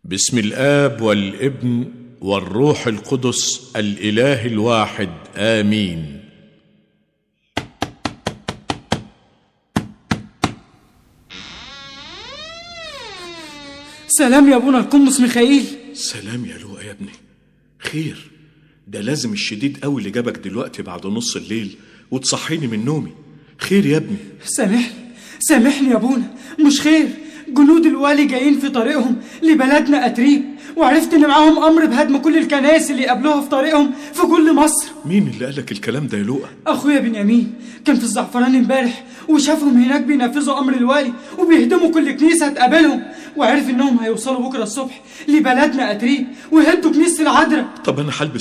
بسم الاب والابن والروح القدس الاله الواحد امين سلام يا ابونا القمص ميخائيل سلام يا لؤى يا ابني خير ده لازم الشديد قوي اللي جابك دلوقتي بعد نص الليل وتصحيني من نومي خير يا ابني سامحني سامحني يا ابونا مش خير جنود الوالي جايين في طريقهم لبلدنا أتريب وعرفت ان معاهم امر بهدم كل الكنائس اللي قابلوها في طريقهم في كل مصر مين اللي قالك الكلام ده يا لؤى اخويا بنيامين كان في الزعفران امبارح وشافهم هناك بينفذوا امر الوالي وبيهدموا كل كنيسه تقابلهم وعرف انهم هيوصلوا بكره الصبح لبلدنا اتريب ويهدوا كنيسه العذراء طب انا هلبس